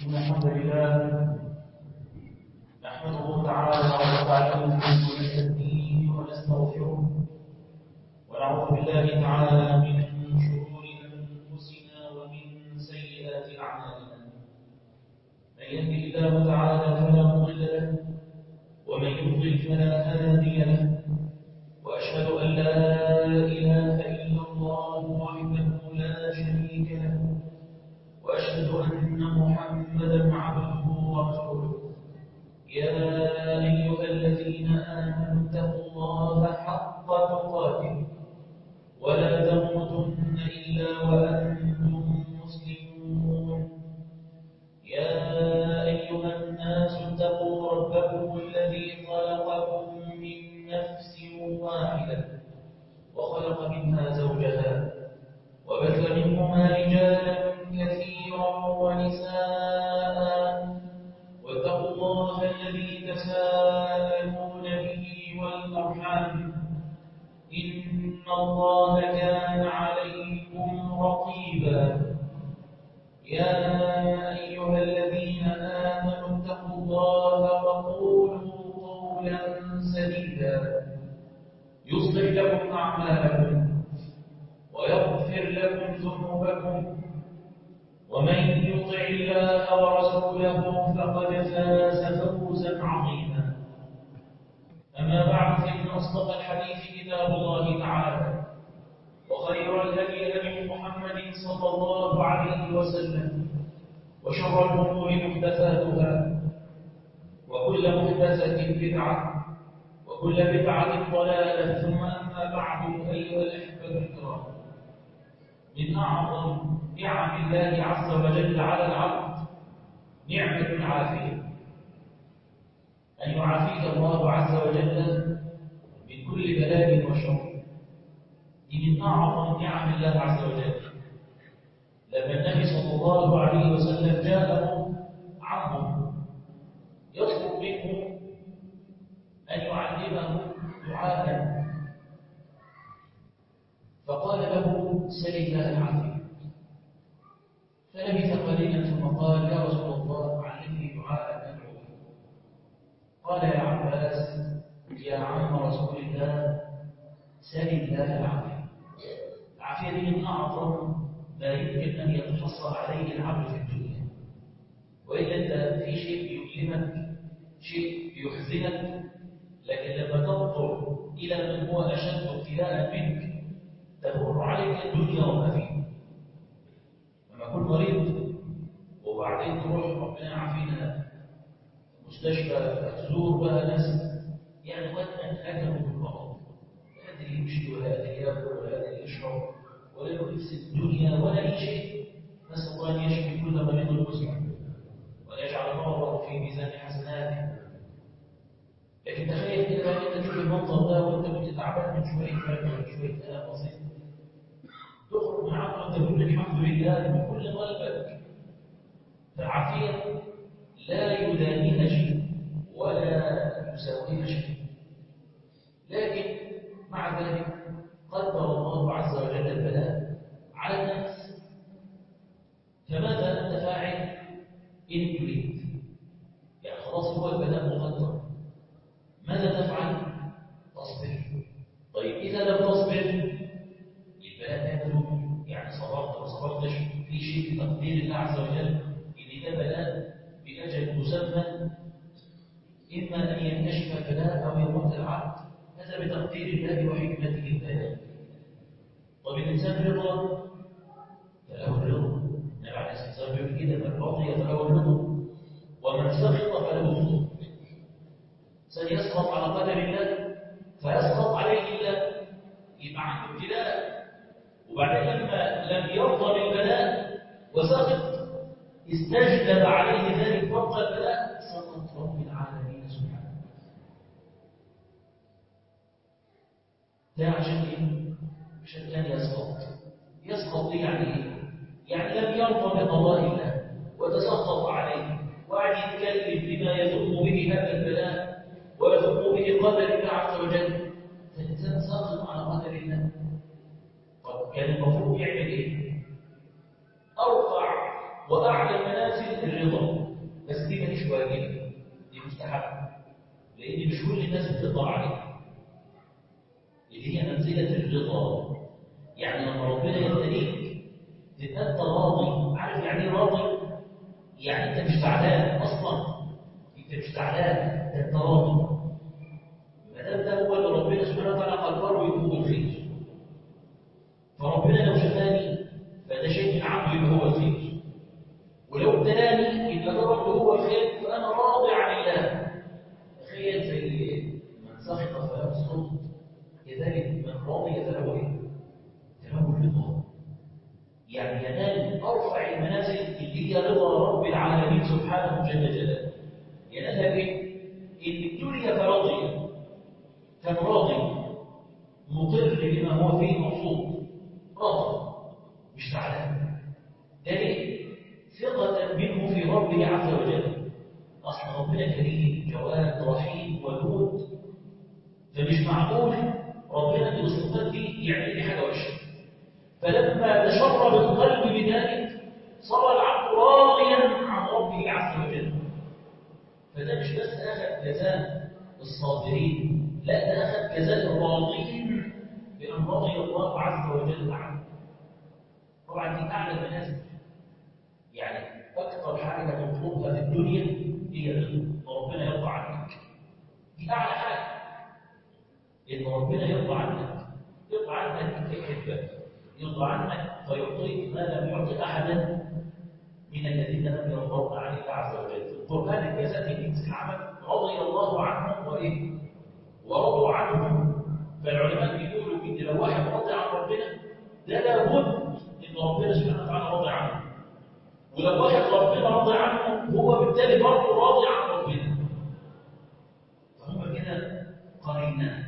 إن الحمد لله نحمده تعالى ونستعينه ونستهديه ونستغفره ونعوذ بالله تعالى من شرور أنفسنا ومن سيئات أعمالنا من يهده الله تعالى فلا مضل له ومن يضلل فلا هادي له وأشهد أن لا إله إلا الله وحده لا شريك له وأشهد أن محمدا عبده ورسوله يا أيها الذين آمنوا اتقوا الله حق تقاته ولا تموتن إلا وأنتم مسلمون يا أيها الناس اتقوا ربكم الذي خلقكم من نفس واحدة وخلق منها زوجها وبث منهما رجالا كثيرا ونساء واتقوا الله الذي تساءلون به والأرحام إن الله كان عليكم رقيبا يا أيها الذين آمنوا اتقوا الله وقولوا قولا سديدا يصلح لكم أعمالكم ويغفر لكم ذنوبكم ومن يطع الله ورسوله فقد فاز فوزا عظيما أما بعد فإن أصدق الحديث كتاب الله تعالى وخير الهدي هدي محمد صلى الله عليه وسلم وشر الأمور محدثاتها وكل محدثة بدعة وكل بدعة ضلالة ثم أما بعد أيها الأحبة الكرام من أعظم نعم الله عز وجل على العبد نعمة العافية أن يعافيك الله عز وجل من كل بلاء وشر دي من أعظم نعم الله عز وجل لما النبي صلى الله عليه وسلم جاءه عمه يطلب منه أن يعلمه دعاء فقال له سل الله العافية فلبث قليلا ثم قال يا رسول الله علمني دعاء أدعو به قال يا عباس يا عم رسول الله سل الله العافية العافية دي من أعظم ما يمكن أن يتحصل عليه العبد في الدنيا وإلا أنت في شيء يؤلمك شيء يحزنك لكن لما تنظر إلى من هو أشد ابتلاء منك تمر عليك الدنيا وما فيها لما أكون مريض وبعدين تروح ربنا يعافينا مستشفى تزور بقى ناس يعني وقت هكذا في المرض لا قادر يمشي ولا قادر ياكل ولا قادر يشرب ولا له نفس الدنيا ولا أي شيء نسأل الله أن يشفي كل مريض مسلم ويجعل مرضه في ميزان حسناته لكن تخيل كده بقى انت تشوف المنظر ده وانت كنت تعبان من شويه فرق من شويه كلام بسيط تخرج من عقلك تقول الحمد لله من كل قلبك فالعافيه لا يدانيها شيء ولا يساويها شيء لكن مع ذلك قدر الله عز وجل البلاء على الناس فماذا انت فاعل ان تريد يعني خلاص هو البلاء مقدر ماذا تفعل؟ تصبر طيب إذا لم تصبر البلاء يبدو يعني صبرت ما صبرتش في شيء في تقدير الله عز وجل إن ده بلاء بأجل مسمى إما أن ينكشف البلاء أو يموت العبد هذا بتقدير الله وحكمته البلاء طب الإنسان رضا فله الرضا النبي عليه الصلاة والسلام بيقول كده من رضي فله الرضا ومن سخط فله السخط سيسقط على قدر الله فيسقط عليه الله يبقى عنده ابتلاء وبعد لما لم يرضى بالبلاء وسقط استجلب عليه ذلك فوق البلاء سقط رب العالمين سبحانه ده عشان ايه؟ عشان كان يسقط يسقط دي يعني ايه؟ يعني لم يرضى بقضاء الله وتسخط عليه وقعد يتكلم بما يذم به هذا البلاء ويذم به قدر الله عز وجل فالإنسان ساخط على قدر الله طب كان المفروض يعمل ايه؟ أرفع وأعلى أعلى المنازل الرضا بس دي ماليش واجب دي مستحب لأن مش كل الناس بتقدر عليها اللي هي منزلة الرضا يعني لما ربنا يبتليك تبقى أنت راضي عارف يعني ايه راضي؟ يعني أنت مش زعلان أصلا أنت مش زعلان ده أنت راضي ما دام ده هو اللي ربنا سبحانه وتعالى قدره يكون الخير فربنا لو شفاني فده شيء من عمله اللي هو الخير ولو ابتلاني يبقى ده برضه هو الخير فانا راضي عن الله تخيل زي من سخط فله الصوت كذلك من راضي فله ايه؟ فله الرضا يعني ينال ارفع المنازل اللي هي رضا رب العالمين سبحانه جل جلاله ينالها بايه؟ ان ابتلي فراضيا كان راضي مقر بما هو فيه مبسوط راضي مش زعلان ده ليه؟ ثقة منه في ربه عز وجل أصل ربنا كريم جواد رحيم ودود فمش معقول ربنا بالصفات دي يعمل لي حاجة وحشة فلما تشرب القلب بذلك صار العبد راضيا عن ربه عز وجل فده مش بس أخذ جزاء الصابرين لا ده أخذ جزاء الراضين بأن رضي الله عز وجل عنه طبعا دي أعلى المنازل يعني أكثر حاجة مطلوبها في الدنيا هي الرضا ربنا يرضى عنك دي أعلى حاجة إن ربنا يرضى عنك يرضى عنك يحبك يرضى عنك فيعطيك ما لم يعطي أحدا من الذين لم يرضون عن الله عز وجل في القرآن الجزاء في جنس العمل رضي الله عنهم وإيه ورضوا عنه فالعلماء بيقولوا إن لو واحد راضي عن ربنا ده لابد إن ربنا سبحانه وتعالى راضي عنه ولو واحد ربنا راضي عنه هو بالتالي برضه راضي عن ربنا فهم كده قرينان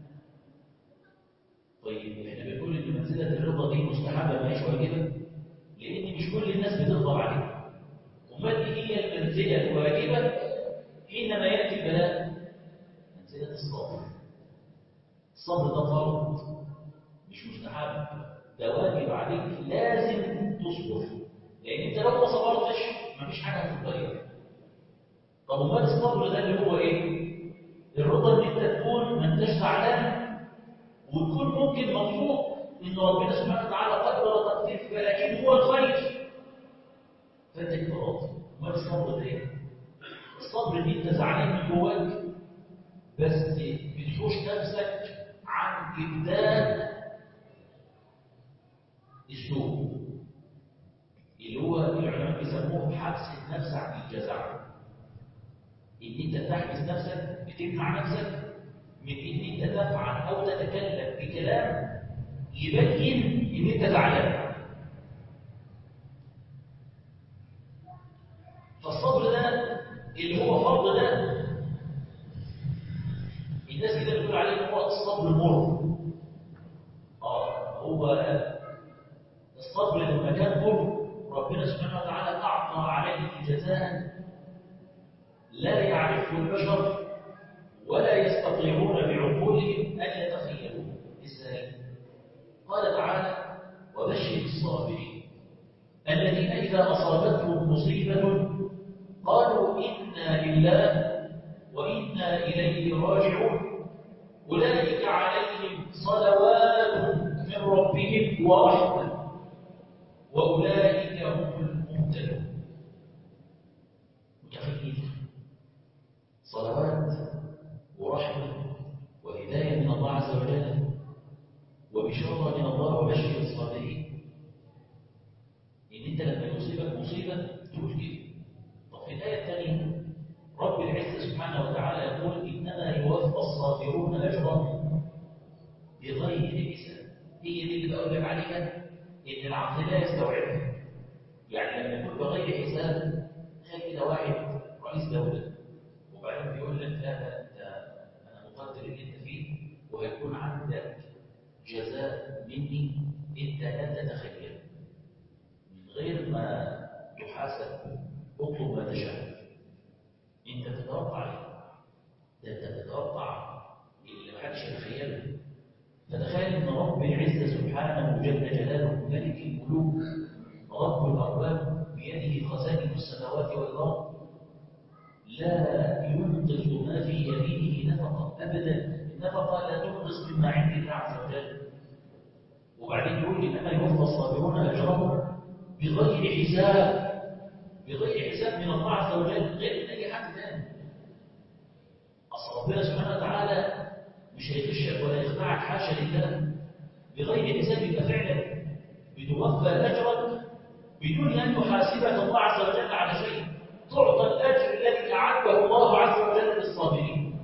طيب احنا بنقول ان منزله الرضا دي مستحبه ماهيش واجبه لان مش كل الناس بتقدر عليها امال ايه هي المنزله الواجبه حينما ياتي البلاء منزله الصبر الصبر ده فرض مش مستحب ده واجب عليك لازم تصبر لان انت لو ما صبرتش مفيش حاجه هتتغير طب امال الصبر ده اللي هو ايه الرضا ان انت تكون ما انتش زعلان وتكون ممكن مبسوط ان ربنا سبحانه وتعالى قدر تقديرك ولكن هو الخير فانت تبقى راضي امال الصبر ده ايه الصبر ان انت زعلان من جواك بس بتحوش نفسك عن ابدال السوء اللي هو العلماء بيسموه حبس النفس عن الجزع ان انت تحبس نفسك بتمنع نفسك من ان انت تفعل او تتكلم بكلام يبين ان انت زعلان فالصبر ده اللي هو فرض ده الناس كده بتقول عليه ان هو الصبر مر اه هو الصبر لما كان مر ربنا سبحانه وتعالى اعطى عليه جزاء لا يعرفه البشر ولا يستطيعون بعقولهم ان يتخيلوه ازاي قال تعالى وبشر الصابرين الذين اذا اصابتهم مصيبه قالوا انا لله وانا اليه راجعون اولئك عليهم صلوات من ربهم ورحمه واولئك هم المهتدون متخيل صلوات ورحمة وهداية من الله عز وجل وبشارة من الله وبشر الصابرين إن أنت لما يصيبك مصيبة تقول كده طب في الآية الثانية رب العزة سبحانه وتعالى يقول إنما يوفى الصابرون أجرهم بغير حساب هي دي اللي بقول لك عليها إن العقل لا يستوعبها يعني لما يكون بغير حساب تخيل كده واحد رئيس دولة وبعدين بيقول لك لا ده انت انا مقدر اللي انت فيه وهيكون عندك جزاء مني انت لا تتخيل من غير ما تحاسب اطلب ما تشاء انت تتوقع عليه ده انت تتوقع اللي ما حدش يتخيله فتخيل ان رب العزه سبحانه جل جلاله ملك الملوك رب الارباب بيده خزائن السماوات والأرض لا ينقص ما في يمينه نفقة أبدا النفقة لا تنقص مما عند الله عز وجل وبعدين يقول إنما يوفى الصابرون أجرهم بغير حساب بغير حساب من الله عز وجل غير من أي حد ثاني أصل ربنا سبحانه وتعالى مش هيغشك ولا يخدعك حاشا لله بغير حساب يبقى فعلا بتوفى أجرك بدون أن يحاسبك الله عز وجل على شيء تعطى الأجر الذي أعده الله عز وجل للصابرين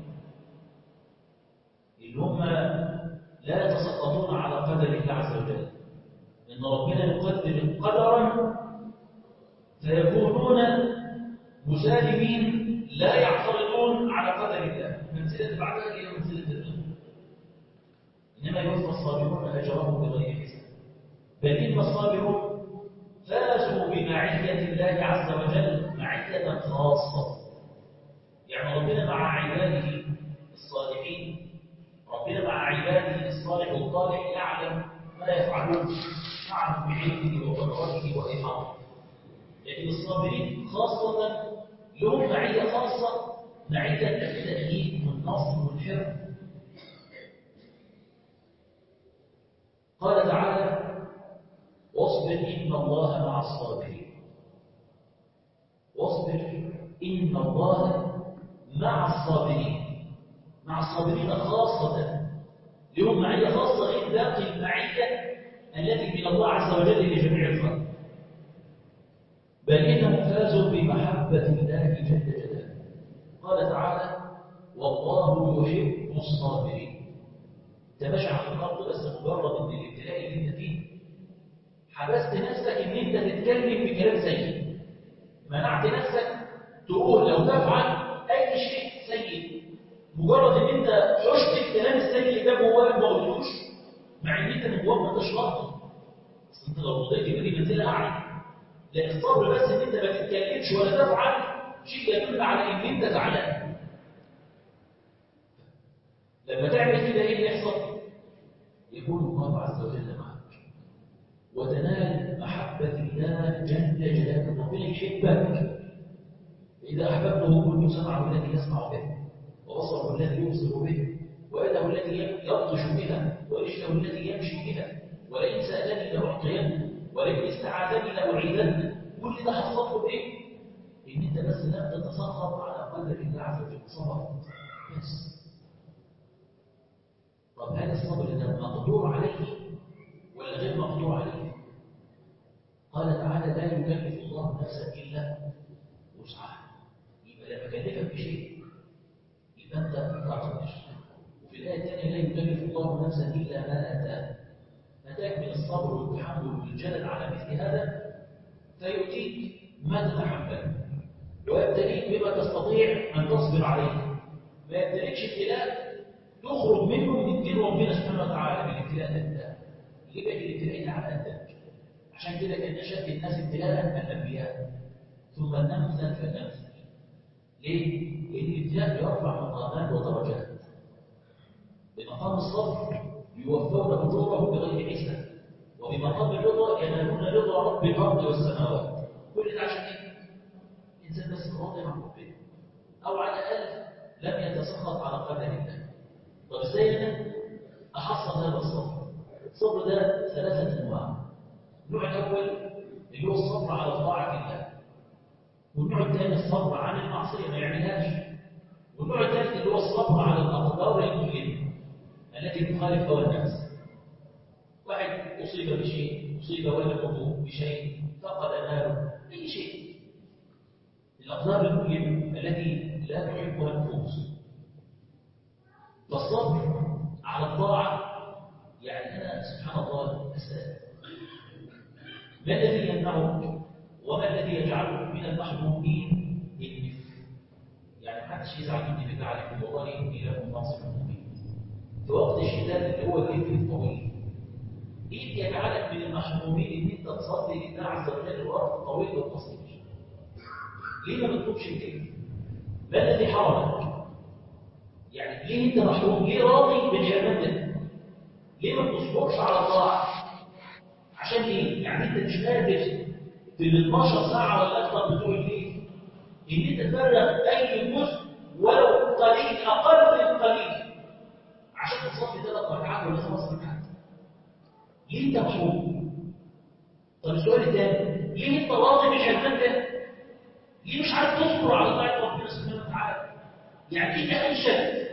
اللي هم لا يتسقطون على قدر الله عز وجل إن ربنا يقدر قدرا فيكونون مسالمين لا يعترضون على قدر الله المنزلة بعدها هي منزلة الرضا إنما يوفى الصابرون أجرهم بغير حساب بل إن الصابرون فازوا بمعية الله عز وجل معية خاصة يعني ربنا مع عباده الصالحين ربنا مع عباده الصالح والطالح يعلم ما يفعلون يعلم بعلمه وقدرته وإحاطته لكن الصابرين خاصة لهم معية خاصة معية التأكيد والنصر والحفظ قال تعالى واصبر إن الله مع الصابرين واصبر إن الله مع الصابرين مع الصابرين خاصة لهم معية خاصة غير باقي المعية التي من الله عز وجل لجميع الخلق بل إنهم فازوا بمحبة الله جل جلاله قال تعالى والله يحب الصابرين انت ماشي على الارض بس مجرد ان الابتلاء اللي انت فيه حبست نفسك ان انت تتكلم بكلام سيء منعت نفسك تقول لو تفعل اي شيء سيء مجرد ان انت حشت الكلام السيء ده جواك ما قلتوش مع ان انت من جواك ما انتش راضي بس انت لو رضيت يبقى دي منزله اعلى لان الصبر بس ان انت ما تتكلمش ولا تفعل شيء يدل على ان انت زعلان لما تعمل كده ايه اللي يحصل يكون الله عز وجل معك وتنال محبة الله جل جلاله ربنا يحبك إذا أحببته كنت سمعه الذي يسمع به وبصره الذي يبصر به ويده التي يبطش بها ورجله التي يمشي بها ولئن سألني لأعطينه ولئن استعاذني لأعيذنه كل ده حصلته بإيه؟ إن أنت بس لا تتسخط على قدر الله عز وجل صبرت بس طب هل الصبر ده مقدور عليه ولا غير مقدور عليه قال تعالى لا يكلف الله نفسا الا وسعها يبقى لما كلفك بشيء يبقى انت تقدر وفي الايه الثانيه لا يكلف الله نفسا الا ما اتاه اتاك من الصبر والتحمل والجلد على مثل هذا فيؤتيك ما تتحمل ويبتليك بما تستطيع ان تصبر عليه ما يبتليكش ابتلاء تخرج منه من دين ربنا سبحانه وتعالى بالابتلاء ده يبقى الابتلاء ده على قدك عشان كده كان اشد الناس ابتلاء الانبياء ثم الامثل فالامثل ليه؟ لان الابتلاء يرفع مقامات ودرجات بمقام الصبر يوفون اجورهم بغير حساب وبمقام الرضا ينالون رضا رب الارض والسماوات كل ده عشان ايه؟ الانسان بس راضي عن ربنا او على الاقل لم يتسخط على قدر الله طب ازاي انا احصل هذا الصبر الصبر ده ثلاثه انواع النوع الاول اللي هو الصبر على طاعه الله والنوع الثاني الصبر عن المعصيه ما يعملهاش والنوع الثالث اللي هو الصبر على الاقدار المؤلمه التي تخالف هوى النفس واحد اصيب بشيء اصيب ولده بشيء فقد ماله اي شيء الاقدار المؤلمه التي لا تحبها النفوس فالصبر على الطاعة يعني أنا سبحان الله أسأل ما الذي يمنعك وما الذي يجعلك من المحبوبين النف يعني ما حدش يزعل مني بالله عليكم والله إني لكم ناصر مبين في وقت الشتاء اللي هو الليل الطويل إيه يجعلك من المحبوبين إن أنت تصلي لله عز وجل الوقت الطويل والقصير ليه ما بتطلبش الليل؟ ما الذي حرمك؟ يعني ليه انت محروم ليه راضي بالحرمان ده ليه ما بتصبرش على الطاعه عشان ايه يعني انت مش قادر في ال 12 ساعه ولا اكثر بتوع الليل ان انت تفرغ اي جزء ولو قليل اقل من قليل عشان تصلي ثلاث ركعات ولا خمس ركعات ليه انت محروم طب السؤال الثاني ليه انت راضي بالحرمان ده ليه مش عارف تصبر على طاعه ربنا سبحانه وتعالى يعني ايه انشد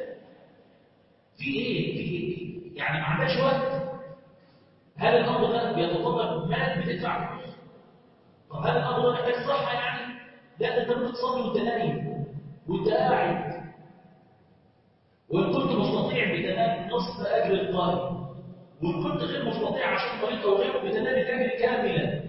في ايه في ايه يعني ما عندكش وقت هل الامر ده بيتطلب مال بتدفع فلوس طب هل الامر ده محتاج صحه يعني لا ده انت ممكن تصلي وانت نايم وانت قاعد وان كنت مستطيع بتنام نصف اجر القائم وان كنت غير مستطيع عشان طريق او غيره بتنام الاجر كاملا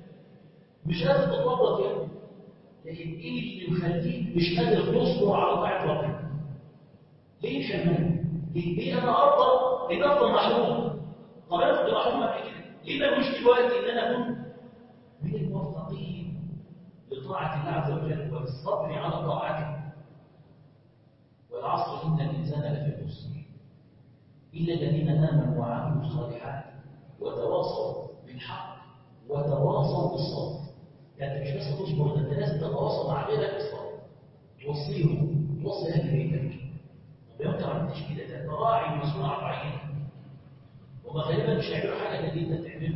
مش قادر تتوضا يعني لكن ايه اللي يخليك مش قادر تصبر على طاعه ربنا ليه حرمان ليه, ليه انا ارضى ان افضل محروم طب انا كنت محروم قبل كده ليه ما مش دلوقتي ان انا اكون من الموفقين لطاعه الله عز وجل والصبر على طاعته والعصر ان الانسان لفي خسر الا الذين امنوا وعملوا الصالحات وتواصوا بالحق وتواصوا بالصبر يعني مش بس تصبر ده انت لازم تتواصل مع غيرك بالصبر توصيهم توصي اهل بيتك لو انت ما عملتش كده ده انت راعي ومسؤول عن رعيتك وما غالبا مش هيعملوا حاجه من اللي انت بتعمله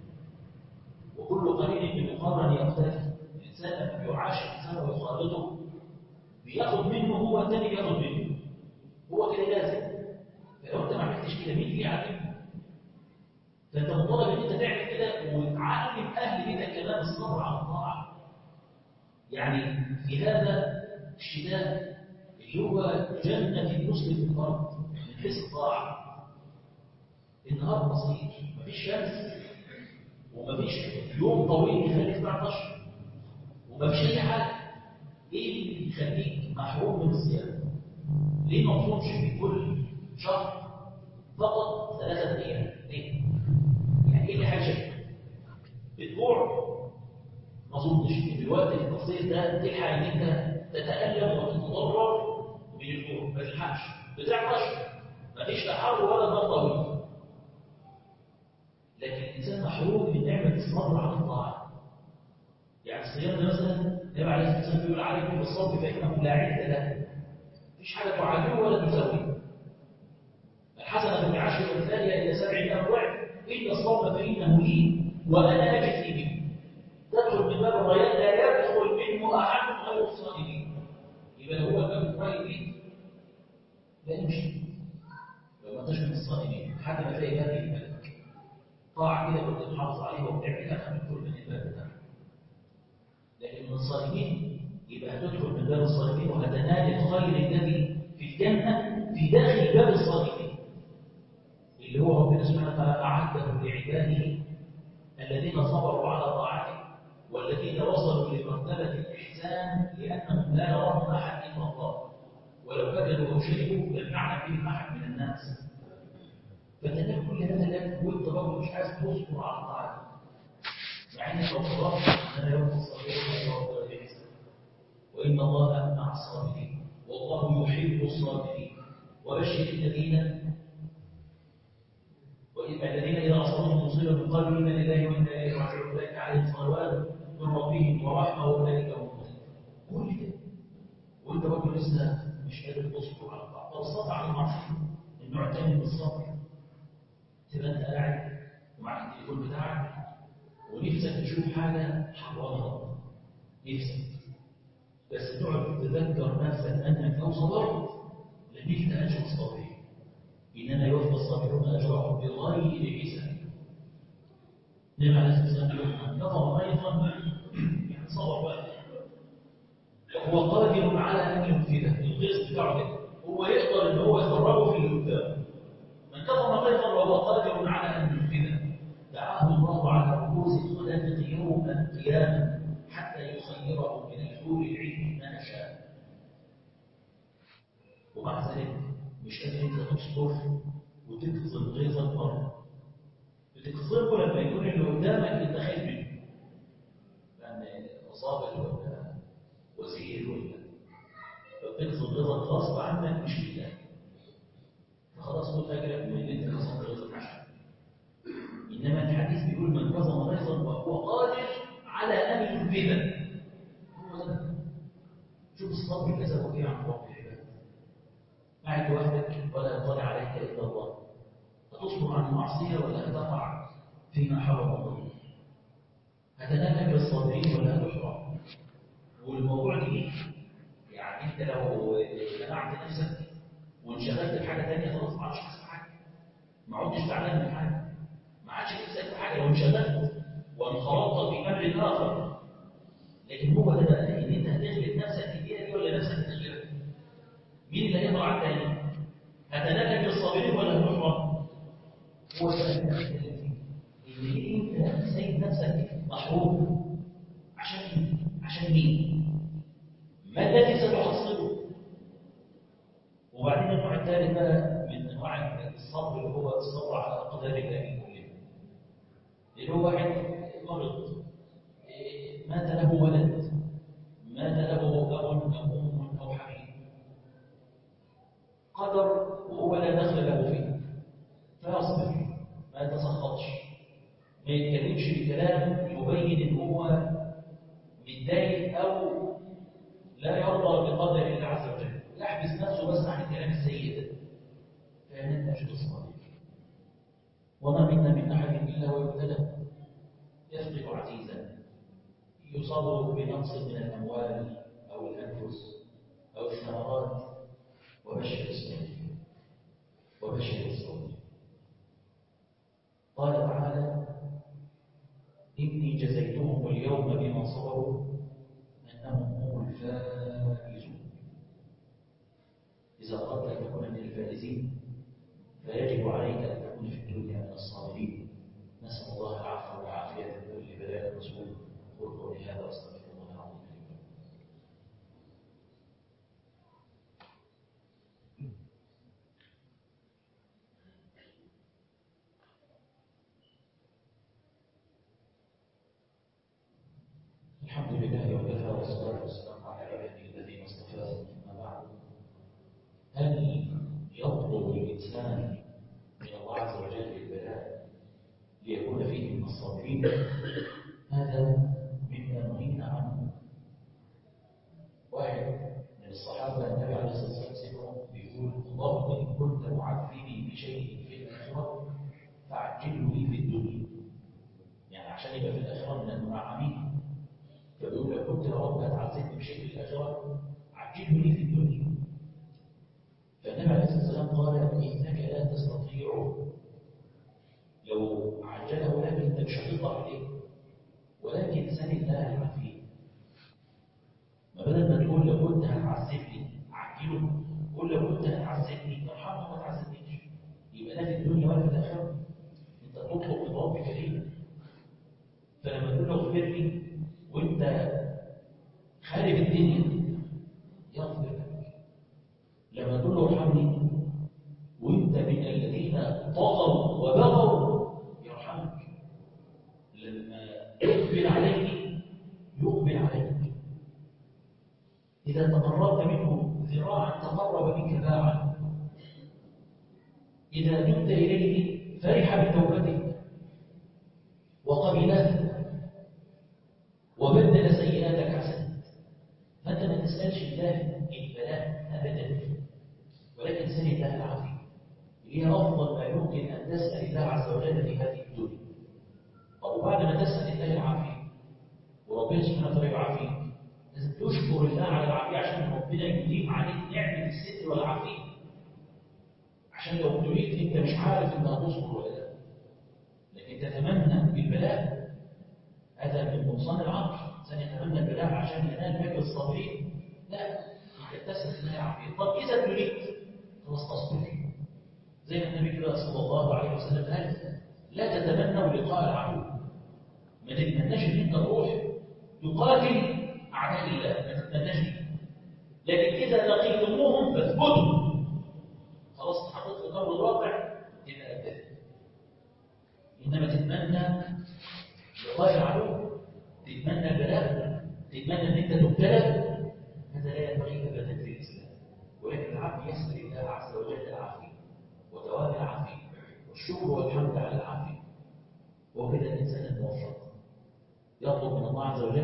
وكل قليل بمقارن يقتدي الانسان لما بيعاشر انسان ويخالطه بياخد منه هو الثاني بياخد منه هو كده لازم فلو انت ما عملتش كده مين اللي يعلمه فانت مطالب ان انت تعمل كده وتعلم اهل بيتك كمان الصبر على الطاعه يعني في هذا الشتاء اللي هو جنة المسلم في الأرض من حيث الطاعة النهار بسيط مفيش شمس ومفيش يوم طويل يخليك تعطش ومفيش أي حاجة إيه اللي يخليك محروم من الصيام؟ ليه ما تصومش في كل شهر فقط ثلاثة أيام؟ ليه؟ يعني إيه اللي حاجة؟ بتجوع ما اظنش ان الوقت التفصيل ده تلحق ان انت تتألم وتتضرر من الجوع ما تلحقش بتعطش مفيش لا حر ولا نار طويل لكن الانسان محروم من نعمه الصبر على الطاعه يعني الصيام ده مثلا النبي عليه الصلاه والسلام بيقول عليكم بالصبر فانه لا عد له مفيش حاجه تعادله ولا تساويه الحسنه بعشر امثالها الى سبعمائة ضعف الا الصوم فانه لي وانا اجزي به تدخل من باب الريان لا يدخل منه احد غير الصائمين يبقى هو الباب القريب ليه لا يمشي لو ما انتش من الصائمين حتى ما تلاقي باب يقبلك طاعه كده كنت تحافظ عليها وبتعملها فبتدخل من الباب بتاعك لكن من الصائمين يبقى هتدخل من باب الصائمين وهتنال الخير الذي في الجنه في داخل باب الصائمين اللي هو ربنا سبحانه وتعالى اعده لعباده الذين صبروا على طاعته والذين وصلوا لمرتبة الإحسان لأنهم لا يراهم أحد إلا الله ولو كذبوا أو شركوا لم يعلم بهم أحد من الناس فتنال كل هذا لك وأنت برضه مش عايز تصبر على طاعته مع إن الله أن أنا يوم الصابرين ويوم الإحسان وإن الله مع الصابرين والله يحب الصابرين وبشر الذين الذين إذا أصابهم مصيبة قالوا إنا لله وإنا إليه راجعون أولئك عليهم صلوات من ربهم ورحمة وأولئك هم كل ده وأنت برضه لسه مش قادر تصبر على بعض طب الصبر على المعصية إنه اعتني بالصبر تبقى أنت قاعد ومعك التليفون بتاعك ونفسك تشوف حاجة حرارة نفسك بس تقعد تذكر نفسك أنك لو صبرت لنلت أجر الصابرين إنما يوفى الصابرون أجرهم بغير حساب النبي عليه الصلاة والسلام يقول من كفر أيضا يعني صبر بقى هو قادر على أن ينفذه الغيظ بتاعه ده هو يقدر إن هو يخرجه في اللي قدامه من كفر أيضا وهو قادر على أن ينفذه دعاه الله على رؤوس الخلائق يوم القيامة حتى يخيره من الحور العلم ما شاء ومع ذلك مش قادر انت تصبر وتكظم غيظك مره بتكظمه لما يكون اللي قدامك انت خايف منه لان اصابه ولا وزير ولا فبتكظم غيظك غصب عنك مش لله فخلاص خد اجرك من اللي انت كظمت غيظك عشان انما الحديث بيقول من كظم غيظا وهو قادر على ان ينفذه هو ده شوف الصبر كسبه ايه عن رب العباد قاعد لوحدك ولا يطلع عليك الا الله هتصبر عن المعصيه ولا هتقع فيما حرم الله هتنال اجر الصابرين ولا هتحرم والموضوع دي يعني انت لو منعت نفسك وانشغلت بحاجه ثانيه خلاص ما عادش حاسس بحاجه ما عدتش زعلان من حاجه ما عادش نفسك في حاجه لو انشغلت وانخرطت في امر اخر لكن هو ده بقى ان انت هتغلب نفسك في الدقيقه دي ولا نفسك هتغلبك مين اللي هيطلع على الثاني هتنال اجر الصابرين ولا هتحرم هو ده اللي بنتكلم فيه ان ليه انت سايب نفسك محروم عشان عشان مين ما الذي ستحصله وبعدين النوع الثالث بقى من انواع الصبر اللي هو الصبر على اقدار الله كلها اللي هو واحد مرض مات له ولد مات له اب او ام او حبيب قدر وهو لا دخل له فيه فيصبر ما يتسخطش ما يتكلمش بكلام يبين ان هو متضايق او لا يرضى بقدر الله عز وجل يحبس نفسه بس عن الكلام السيء ده فينال اجر الصالح وما منا من احد الا ويبتلى يفقد عزيزا يصاب بنقص من الاموال او الانفس او الثمرات وبشر الصالحين وبشر الصالحين قال تعالى إني جزيتهم اليوم بما صبروا أنهم هم الفائزون إذا أردت أن تكون من الفائزين فيجب عليك أن تكون في الدنيا من الصابرين نسأل الله العفو والعافية من كل بلاء الرسول قل قولي هذا واستغفر الله العظيم لي ولكم الحمد لله وكفى والصلاة والسلام على عباده الذين اصطفى أما بعد هل يطلب الإنسان من الله عز وجل البلاء ليكون فيه من الصابرين هذا مما نهينا عنه واحد من الصحابة النبي عليه الصلاة والسلام سمعه بيقول اللهم إن كنت معذبي بشيء في الآخرة فعجله لي في الدنيا يعني عشان يبقى في الآخرة من المنعمين فبيقول لو كنت يا رب هتعذبني بشيء في الآخرة عجله لي في الدنيا فالنبي عليه الصلاة والسلام قال إنك لا تستطيع لو عجله لك أنت مش هتقدر عليه ولكن سل الله العافية ما بدل ما تقول لو كنت هتعذبني عجله قول لو كنت هتعذبني ارحمني وما تعذبنيش يبقى لا في الدنيا ولا في الآخرة أنت تطلب من ربك كريم فلما تقول له اغفر لي وانت خارب الدنيا يغفر لك لما تقول له ارحمني وانت من الذين طغوا وبغوا يرحمك لما يقبل عليك يقبل عليك إذا تقربت منه ذراعا تقرب منك باعا إذا دمت إليه فرح بتوبتك وقبلته وبدل سيئاتك حسنات فانت ما تسالش الله البلاء ابدا ولكن سال الله العافيه هي افضل ما يمكن ان تسال الله عز وجل في هذه الدنيا طب وبعد ما تسال الله العافيه وربنا سبحانه وتعالى يعافيك لازم تشكر الله على العافيه عشان ربنا يديم عليك نعمه الستر والعافيه عشان لو ابتليت انت مش عارف انت هتصبر ولا لا لكن تتمنى بالبلاء هذا من نقصان العقل الانسان يتمنى البلاء عشان ينال اجر الصابرين لا انت تسال الله العافيه طب اذا ابتليت خلاص تصبر زي ما النبي كده صلى الله عليه وسلم قال لا تتمنوا لقاء العدو ما تتمناش ان انت تروح تقاتل اعداء الله ما تتمناش دي. لكن اذا لقيتموهم فاثبتوا خلاص اتحطيت في الامر الواقع يبقى ابدا انما تتمنى لقاء العدو تتمنى البلاء تتمنى ان انت تبتلى هذا لا ينبغي ابدا في الاسلام ولكن العبد يسال الله عز وجل العافيه ودوام العافيه والشكر والحمد على العافيه وهو كده الانسان الموفق يطلب من الله عز وجل العافيه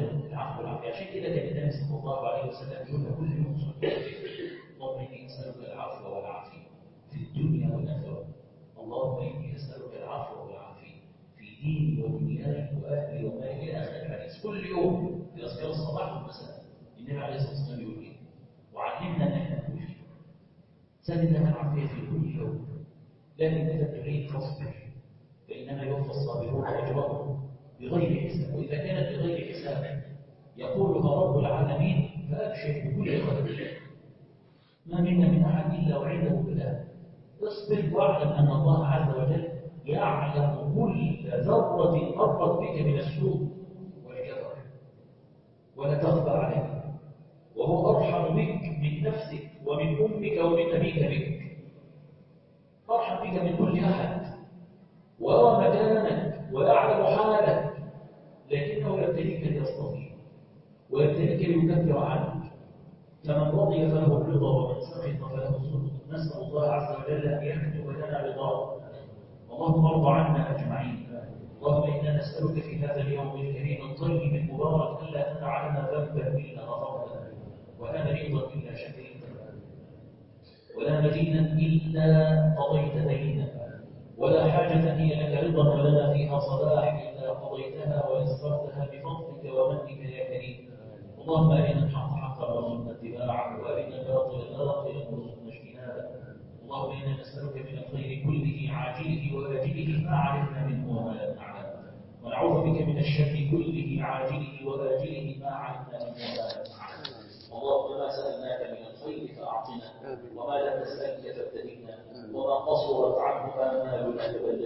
العفو والعافيه عشان كده كان النبي صلى الله عليه وسلم يقول كل يوم صلاه اللهم اني اسالك العفو والعافيه في الدنيا والاخره اللهم اني اسالك العفو والعافيه في ديني ودنياي واهلي ومالي الى اخر الحديث كل يوم في اذكار الصباح والمساء النبي عليه الصلاه والسلام يقول ايه وعلمنا ان احنا نقول فيه سل الله العافيه في كل يوم لكن اذا تريد فاصبر فانما يوفى الصابرون اجرهم بغير حساب واذا كانت بغير حساب يقولها رب العالمين فابشر بكل خير ما منا من احد الا وعنده بلاد اصبر واعلم ان الله عز وجل يعلم كل ذره مرت بك من السوء والكفر ولا تخفى عليه وهو ارحم بك من نفسك ومن امك ومن ابيك بك ارحم بك من كل احد ويرى مكانك ويعلم حالك لكنه يبتليك ليصطفيك ويبتليك ليكفر عنك فمن رضي فله الرضا ومن سخط فله السخط نسال الله عز وجل ان يكتب لنا رضاه اللهم ارض عنا اجمعين اللهم انا نسالك في هذا اليوم الكريم الطيب المبارك الا تدع لنا ذنبا الا غفرته ولا مريضا الا شفيته ولا مدينا الا قضيت دينا ولا حاجة هي لك رضا ولنا فيها صلاح إلا قضيتها ويسرتها بفضلك ومنك يا كريم اللهم أرنا الحق حقا وارزقنا اتباعه وأرنا الباطل باطلا وارزقنا اجتنابه اللهم إنا نسألك من الخير كله عاجله وآجله ما علمنا منه وما لم نعلم ونعوذ بك من الشر كله عاجله وآجله ما علمنا منه وما لم نعلم اللهم ما سألناك من الخير فأعطنا وما لم نسألك فابتدئنا وما قصرت عنه آمالنا فبلغنا